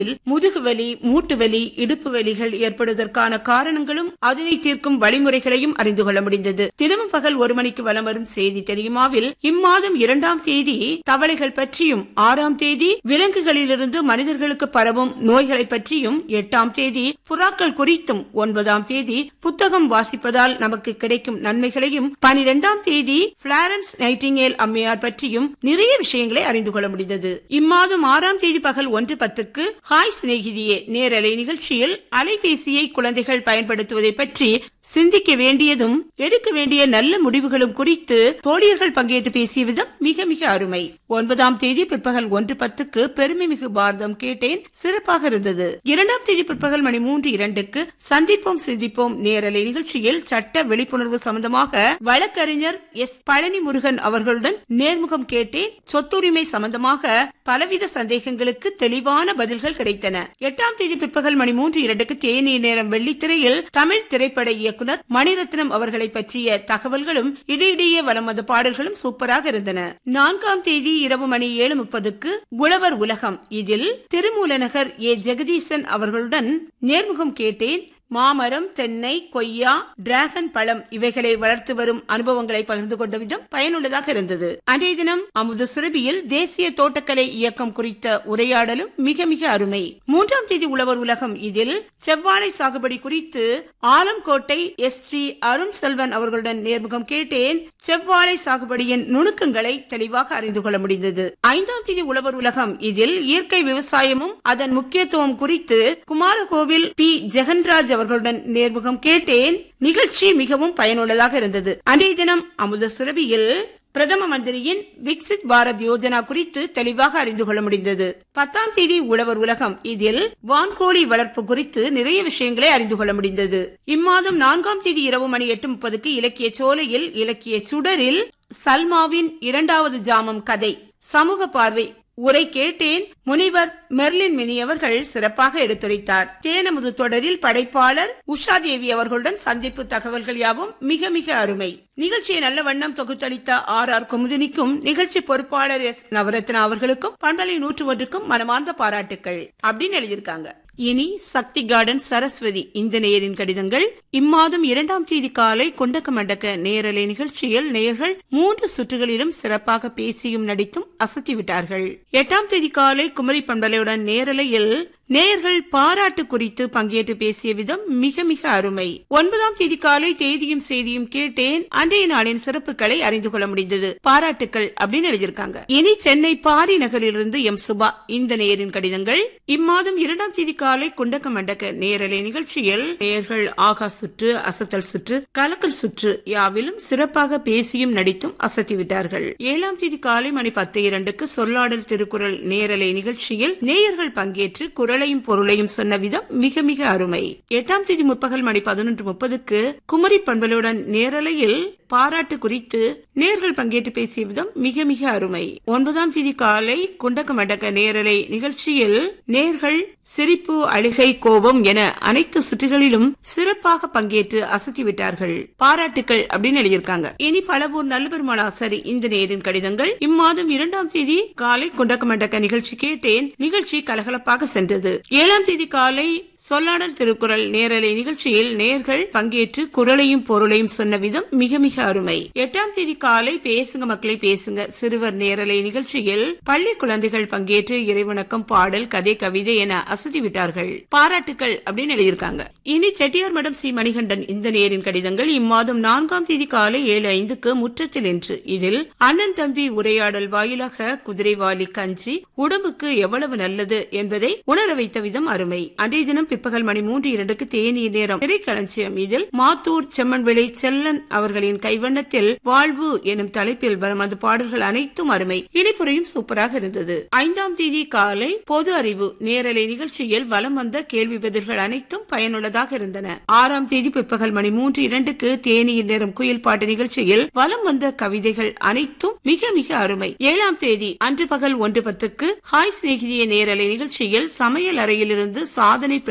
முதுகுவலி மூட்டு வலி இடுப்பு வலிகள் ஏற்படுவதற்கான காரணங்களும் அதனை தீர்க்கும் வழிமுறைகளையும் அறிந்து கொள்ள முடிந்தது தினமும் பகல் ஒரு மணிக்கு வலம் வரும் செய்தி தெரியுமாவில் இம்மாதம் இரண்டாம் தேதி தவளைகள் பற்றியும் ஆறாம் தேதி விலங்குகளிலிருந்து மனிதர்களுக்கு பரவும் நோய்களை பற்றியும் எட்டாம் தேதி புறாக்கள் குறித்தும் ஒன்பதாம் தேதி புத்தகம் வாசிப்பதால் நமக்கு கிடைக்கும் நன்மைகளையும் பனிரெண்டாம் தேதி பிளாரன்ஸ் நைட்டிங்கேல் அம்மையார் பற்றியும் நிறைய விஷயங்களை அறிந்து கொள்ள முடிந்தது இம்மாதம் ஆறாம் தேதி பகல் ஒன்று பத்துக்கு ஹாய் சிநேகிதியே நேரலை நிகழ்ச்சியில் அலைபேசியை குழந்தைகள் பயன்படுத்துவதை பற்றி சிந்திக்க வேண்டியதும் எடுக்க வேண்டிய நல்ல முடிவுகளும் குறித்து தோழியர்கள் பங்கேற்று பேசிய விதம் மிக மிக அருமை ஒன்பதாம் தேதி பிற்பகல் ஒன்று பத்துக்கு பெருமை மிகு பாரதம் கேட்டேன் சிறப்பாக இருந்தது இரண்டாம் தேதி பிற்பகல் மணி மூன்று இரண்டுக்கு சந்திப்போம் சிந்திப்போம் நேரலை நிகழ்ச்சியில் சட்ட விழிப்புணர்வு சம்பந்தமாக வழக்கறிஞர் எஸ் பழனி முருகன் அவர்களுடன் நேர்முகம் கேட்டேன் சொத்துரிமை சம்பந்தமாக பலவித சந்தேகங்களுக்கு தெளிவான பதில்கள் கிடைத்தன எட்டாம் தேதி பிற்பகல் மணி மூன்று இரண்டுக்கு தேநீர் நேரம் வெள்ளித்திரையில் தமிழ் திரைப்பட இயக்குனர் மணிரத்னம் அவர்களை பற்றிய தகவல்களும் இடையிடையே வலம் வந்த பாடல்களும் சூப்பராக இருந்தன நான்காம் தேதி இரவு மணி ஏழு முப்பதுக்கு உழவர் உலகம் இதில் திருமூலநகர் ஏ ஜெகதீசன் அவர்களுடன் நேர்முகம் கேட்டேன் மாமரம் தென்னை கொய்யா டிராகன் பழம் இவைகளை வளர்த்து வரும் அனுபவங்களை பகிர்ந்து கொண்ட விதம் பயனுள்ளதாக இருந்தது அன்றைய தினம் அமுத சுரபியில் தேசிய தோட்டக்கலை இயக்கம் குறித்த உரையாடலும் மிக மிக அருமை மூன்றாம் தேதி உழவர் உலகம் இதில் செவ்வாழை சாகுபடி குறித்து ஆலம்கோட்டை எஸ் டி அருண் செல்வன் அவர்களுடன் நேர்முகம் கேட்டேன் செவ்வாழை சாகுபடியின் நுணுக்கங்களை தெளிவாக அறிந்து கொள்ள முடிந்தது ஐந்தாம் தேதி உழவர் உலகம் இதில் இயற்கை விவசாயமும் அதன் முக்கியத்துவம் குறித்து குமாரகோவில் பி ஜெகன்ராஜ் அவர்களுடன் நேர்முகம் கேட்டேன் நிகழ்ச்சி மிகவும் பயனுள்ளதாக இருந்தது அன்றைய தினம் அமுத சுரபியில் பிரதம மந்திரியின் விக்சித் பாரத் யோஜனா குறித்து தெளிவாக அறிந்து கொள்ள முடிந்தது பத்தாம் தேதி உழவர் உலகம் இதில் வான்கோழி வளர்ப்பு குறித்து நிறைய விஷயங்களை அறிந்து கொள்ள முடிந்தது இம்மாதம் நான்காம் தேதி இரவு மணி எட்டு முப்பதுக்கு இலக்கிய சோலையில் இலக்கிய சுடரில் சல்மாவின் இரண்டாவது ஜாமம் கதை சமூக பார்வை உரை கேட்டேன் முனிவர் மெர்லின் மினி அவர்கள் சிறப்பாக எடுத்துரைத்தார் தேனமுது தொடரில் படைப்பாளர் உஷா தேவி அவர்களுடன் சந்திப்பு தகவல்கள் யாவும் மிக மிக அருமை நிகழ்ச்சியை நல்ல வண்ணம் தொகுத்தளித்த ஆர் ஆர் குமுதினிக்கும் நிகழ்ச்சி பொறுப்பாளர் எஸ் நவரத்னா அவர்களுக்கும் பண்பலை நூற்று ஒன்றுக்கும் மனமார்ந்த பாராட்டுக்கள் அப்படின்னு எழுதியிருக்காங்க இனி சக்தி கார்டன் சரஸ்வதி இந்த நேயரின் கடிதங்கள் இம்மாதம் இரண்டாம் தேதி காலை கொண்டக்க மண்டக்க நேரலை நிகழ்ச்சியில் நேயர்கள் மூன்று சுற்றுகளிலும் சிறப்பாக பேசியும் நடித்தும் அசத்திவிட்டார்கள் எட்டாம் தேதி காலை குமரி பண்பலையுடன் நேரலையில் நேயர்கள் பாராட்டு குறித்து பங்கேற்று பேசிய விதம் மிக மிக அருமை ஒன்பதாம் தேதி காலை தேதியும் செய்தியும் கேட்டேன் அன்றைய நாளின் சிறப்புகளை அறிந்து கொள்ள முடிந்தது பாராட்டுக்கள் அப்படின்னு எழுதியிருக்காங்க இனி சென்னை பாரி நகரிலிருந்து எம் சுபா இந்த நேயரின் கடிதங்கள் இம்மாதம் இரண்டாம் தேதி காலை குண்டக்க மண்டக்க நேரலை நிகழ்ச்சியில் நேயர்கள் ஆகா சுற்று அசத்தல் சுற்று கலக்கல் சுற்று யாவிலும் சிறப்பாக பேசியும் நடித்தும் அசத்திவிட்டார்கள் ஏழாம் தேதி காலை மணி பத்து இரண்டுக்கு சொல்லாடல் திருக்குறள் நேரலை நிகழ்ச்சியில் நேயர்கள் பங்கேற்று குரலையும் பொருளையும் சொன்ன விதம் மிக மிக அருமை எட்டாம் தேதி முற்பகல் மணி பதினொன்று முப்பதுக்கு குமரி பண்பலுடன் நேரலையில் பாராட்டு குறித்து நேர்கள் பங்கேற்று பேசிய விதம் மிக மிக அருமை ஒன்பதாம் தேதி காலை குண்டக்க மண்டக்க நேரலை நிகழ்ச்சியில் நேர்கள் சிரிப்பு அழுகை கோபம் என அனைத்து சுற்றுகளிலும் சிறப்பாக பங்கேற்று அசத்திவிட்டார்கள் பாராட்டுக்கள் அப்படின்னு எழுதியிருக்காங்க இனி பலவூர் நல்லபெருமான ஆசரி இந்த நேரின் கடிதங்கள் இம்மாதம் இரண்டாம் தேதி காலை குண்டக்க மண்டக்க நிகழ்ச்சி கேட்டேன் நிகழ்ச்சி கலகலப்பாக சென்றது ஏழாம் தேதி காலை சொல்லாடல் திருக்குறள் நேரலை நிகழ்ச்சியில் நேர்கள் பங்கேற்று குரலையும் பொருளையும் சொன்ன விதம் மிக மிக அருமை எட்டாம் தேதி காலை பேசுங்க மக்களை பேசுங்க சிறுவர் நேரலை நிகழ்ச்சியில் பள்ளி குழந்தைகள் பங்கேற்று இறைவணக்கம் பாடல் கதை கவிதை என அசதி விட்டார்கள் பாராட்டுக்கள் அப்படின்னு எழுதியிருக்காங்க இனி செட்டியார் மடம் சி மணிகண்டன் இந்த நேரின் கடிதங்கள் இம்மாதம் நான்காம் தேதி காலை ஏழு ஐந்துக்கு முற்றத்தில் என்று இதில் அண்ணன் தம்பி உரையாடல் வாயிலாக குதிரைவாலி கஞ்சி உடம்புக்கு எவ்வளவு நல்லது என்பதை உணர வைத்த விதம் அருமை அன்றைய தினம் பிற்பகல் மணி மூன்று இரண்டுக்கு தேநீர் நேரம் திரைக்களஞ்சியம் இதில் மாத்தூர் செம்மன்விளை செல்லன் அவர்களின் கைவண்ணத்தில் வாழ்வு எனும் தலைப்பில் வரும் அந்த பாடல்கள் அனைத்தும் அருமை இணைப்புரையும் சூப்பராக இருந்தது ஐந்தாம் தேதி காலை பொது அறிவு நேரலை நிகழ்ச்சியில் வலம் வந்த கேள்வி பதில்கள் அனைத்தும் பயனுள்ளதாக இருந்தன ஆறாம் தேதி பிற்பகல் மணி மூன்று இரண்டுக்கு தேநீர் நேரம் குயில் பாட்டு நிகழ்ச்சியில் வலம் வந்த கவிதைகள் அனைத்தும் மிக மிக அருமை ஏழாம் தேதி அன்று பகல் ஒன்று பத்துக்கு ஹாய் சிநேகிதிய நேரலை நிகழ்ச்சியில் சமையல் அறையிலிருந்து சாதனை பெண்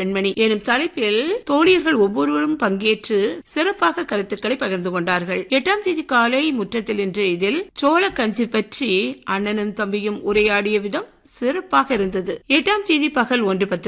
பெண்மணி எனும் தலைப்பில் தோழியர்கள் ஒவ்வொருவரும் பங்கேற்று சிறப்பாக கருத்துக்களை பகிர்ந்து கொண்டார்கள் எட்டாம் தேதி காலை முற்றத்தில் இன்று இதில் சோழ கஞ்சி பற்றி அண்ணனும் தம்பியும் உரையாடிய விதம் சிறப்பாக இருந்தது எட்டாம் தேதி பகல் ஒன்று பத்து